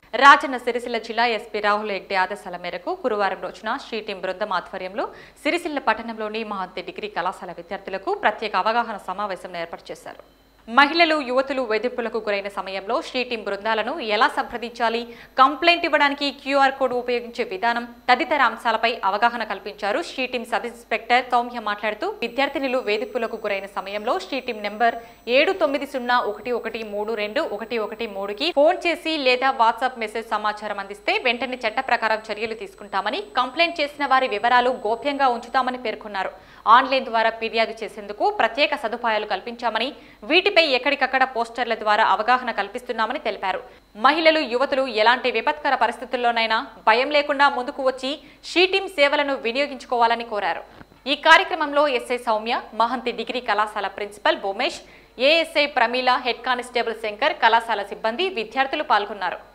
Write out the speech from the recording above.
రాజన్న సిరిసిల్ల జిల్లా ఎస్పీ రాహుల్ హెగ్డే ఆదేశాల మేరకు గురువారం రోజున శ్రీ టీం బృందం ఆధ్వర్యంలో సిరిసిల్ల పట్టణంలోని మహంతి డిగ్రీ కళాశాల విద్యార్థులకు ప్రత్యేక అవగాహన సమావేశం ఏర్పాటు చేశారు మహిళలు యువతులు వేధింపులకు గురైన సమయంలో శ్రీ టీం బృందాలను ఎలా సంప్రదించాలి కంప్లైంట్ ఇవ్వడానికి క్యూఆర్ కోడ్ ఉపయోగించే విధానం తదితర అంశాలపై అవగాహన కల్పించారు SHE team sub inspector Soumya మాట్లాడుతూ విద్యార్థినులు వేధింపులకు గురైన సమయంలో శ్రీ టీం నెంబర్ ఏడు తొమ్మిది సున్నా ఒకటి ఒకటి మూడు రెండు ఒకటి ఒకటి మూడుకి ఫోన్ చేసి లేదా వాట్సాప్ మెసేజ్ సమాచారం అందిస్తే వెంటనే చట్ట ప్రకారం చర్యలు తీసుకుంటామని కంప్లైంట్ చేసిన వారి వివరాలు గోప్యంగా ఉంచుతామని పేర్కొన్నారు ఆన్లైన్ ద్వారా ఫిర్యాదు చేసేందుకు ప్రత్యేక సదుపాయాలు కల్పించామని వీటిపై ఎక్కడికక్కడ పోస్టర్ల ద్వారా అవగాహన కల్పిస్తున్నామని తెలిపారు మహిళలు యువతులు ఎలాంటి విపత్కర పరిస్థితుల్లోనైనా భయం లేకుండా ముందుకు వచ్చి షీటీం సేవలను వినియోగించుకోవాలని కోరారు ఈ కార్యక్రమంలో ఎస్ఐ సౌమ్య మహంతి డిగ్రీ కళాశాల principal Bhoomesh ASI Pramila head constable Shankar కళాశాల సిబ్బంది విద్యార్థులు పాల్గొన్నారు